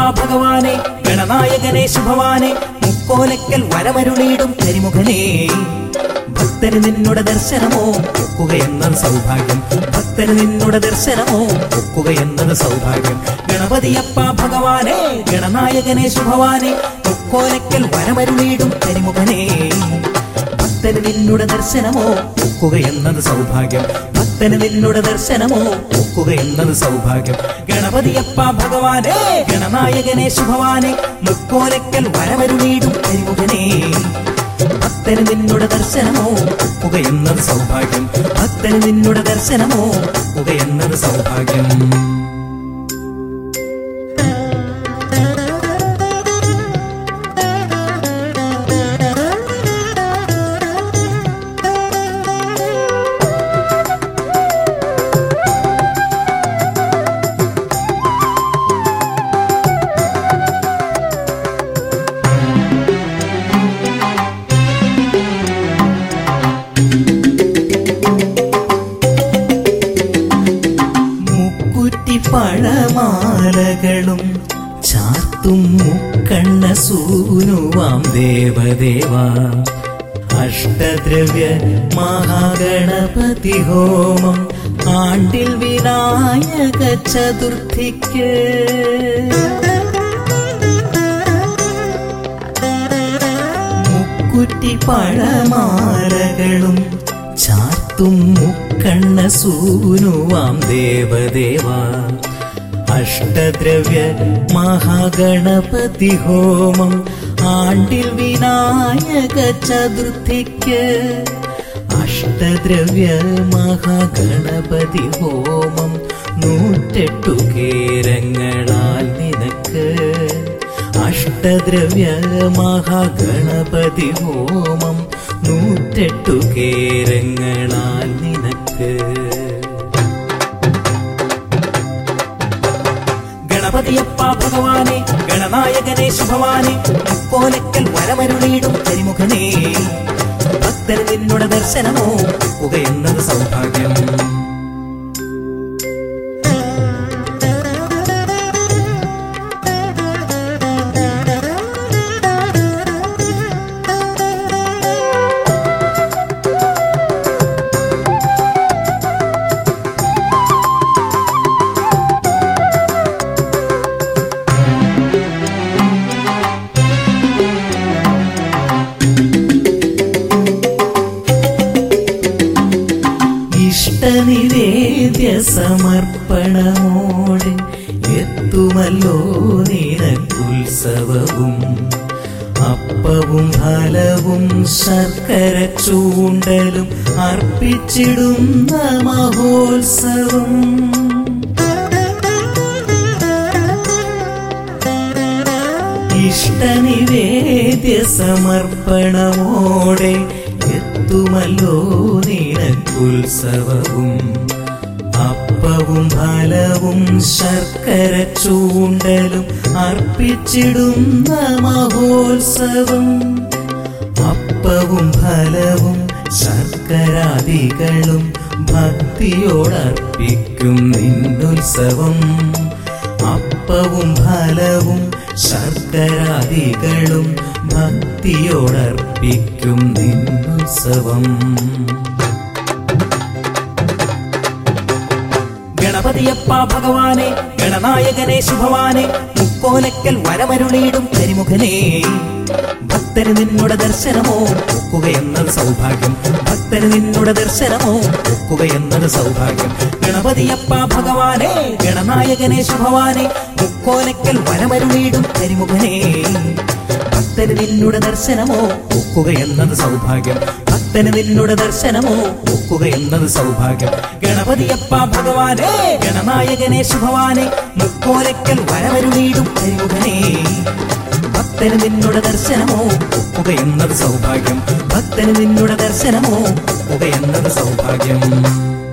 ഭഗവാനെ ഗണനായകനെ ശുഭവാനെ മുക്കോലക്കൽ വരമരുളീടും കരിമുഖനേ ഭക്തന് നിന്നുടെ ദർശനമോ ഒക്കുക എന്നത് സൗഭാഗ്യം ഭക്തന് നിന്നുടെ ദർശനമോ ഒക്കുക എന്നത് സൗഭാഗ്യം ഗണപതിയപ്പ ഭഗവാനെ ഗണനായകനെ ശുഭവാനെ മുക്കോലക്കൽ വരമരുളീടും കരിമുഖനേ ഭക്തന് നിന്നുടെ ദർശനമോ ഒക്കുക എന്നത് സൗഭാഗ്യം ഭക്തന് നിന്നുടെ ദർശനമോ ഒക്കുക എന്നത് സൗഭാഗ്യം ഗണപതിയപ്പ ഭഗവാനെ ഗണനായകനെ ശുഭവാനെ മുക്കോലക്കൽ വരമരുളീടും കരിമുഖനേ ഭക്തന് നിന്നുടെ ദർശനമോ ഒക്കുക എന്നത് സൗഭാഗ്യം ഭക്തന് നിന്നുടെ ദർശനമോ ഒക്കുക എന്നത് സൗഭാഗ്യം മുക്കുറ്റി പഴമാലകളും ചാത്തും മുക്കണ്ണ സൂനുവാം ദേവദേവ അഷ്ടദ്രവ്യ മഹാഗണപതി ഹോമം ആണ്ടിൽ വിനായക ചതുർത്ഥിക്ക് മുക്കുറ്റി പഴമാലകളും ചാത്തും മുക്കണ്ണ സൂനുവാം ദേവദേവ അഷ്ടദ്രവ്യ മഹാഗണപതി ഹോമം ആണ്ടിൽ വിനായക ചതുർത്ഥിക്ക് അഷ്ടദ്രവ്യ മഹാഗണപതി ഹോമം നൂറ്റെട്ടു കേരങ്ങളാൽ നിനക്ക് അഷ്ടദ്രവ്യ മഹാഗണപതി ഹോമം നൂറ്റെട്ടു കേരങ്ങളാൽ നിനക്ക് ഗണപതിയപ്പ ഭഗവാനെ ഗണനായകനെ ശുഭവാനെ മുക്കോലക്കൽ വരമരുളീടും കരിമുഖനേ ഭക്തന് നിന്നുടെ ദർശനമോ ഒക്കുക എന്നത് സൗഭാഗ്യം ഇഷ്ടനിവേദ്യ സമർപ്പണമോടെ എത്തുമല്ലോ നിനക്കുത്സവവും അപ്പവും ഫലവും ശർക്കര ചൂണ്ടലും അർപ്പിച്ചിടുന്ന മഹോത്സവം ഇഷ്ടനിവേദ്യ സമർപ്പണമോടെ എത്തുമല്ലോ നിനക്കുത്സവവും അപ്പവും ഫലവും ശർക്കര ചൂണ്ടലും അർപ്പിച്ചിടുന്ന മഹോത്സവം അപ്പവും ഫലവും ശർക്കരാദികളും ഭക്തിയോടർപ്പിക്കും നിന്നുത്സവം അപ്പവും ഫലവും ശർക്കരാദികളും ഭക്തിയോടർപ്പിക്കും നിന്നുത്സവം ഗണപതിയപ്പ ഭഗവാനെ ഗണനായകനെ ശുഭവാനെ മുക്കോലക്കൽ വരമരുളീടും കരിമുഖനേ ഭക്തന് നിന്നുടെ ദർശനമോ ഒക്കുക എന്നത് സൗഭാഗ്യം ഭക്തന് നിന്നുടെ ദർശനമോ ഒക്കുക എന്നത് സൗഭാഗ്യം ഗണപതിയപ്പ ഭഗവാനെ ഗണനായകനെ ശുഭവാനെ മുക്കോലക്കൽ വരമരുളീടും കരിമുഖനേ ഭക്തന് നിന്നുടെ ദർശനമോ ഒക്കുക എന്നത് സൗഭാഗ്യം ഭക്തന് നിന്നുടെ ദർശനമോ ഒക്കുക എന്നത് സൗഭാഗ്യം ഗണപതിയപ്പ ഭഗവാനെ ഗണനായകനെ ശുഭവാനെ മുക്കോലക്കൽ വരവരുളീടും കരിമുഖനേ ഭക്തന് നിന്നുടെ ദർശനമോ ഒക്കുക എന്നത് സൗഭാഗ്യം ഭക്തന് നിന്നുടെ ദർശനമോ ഒക്കുക എന്നത് സൗഭാഗ്യം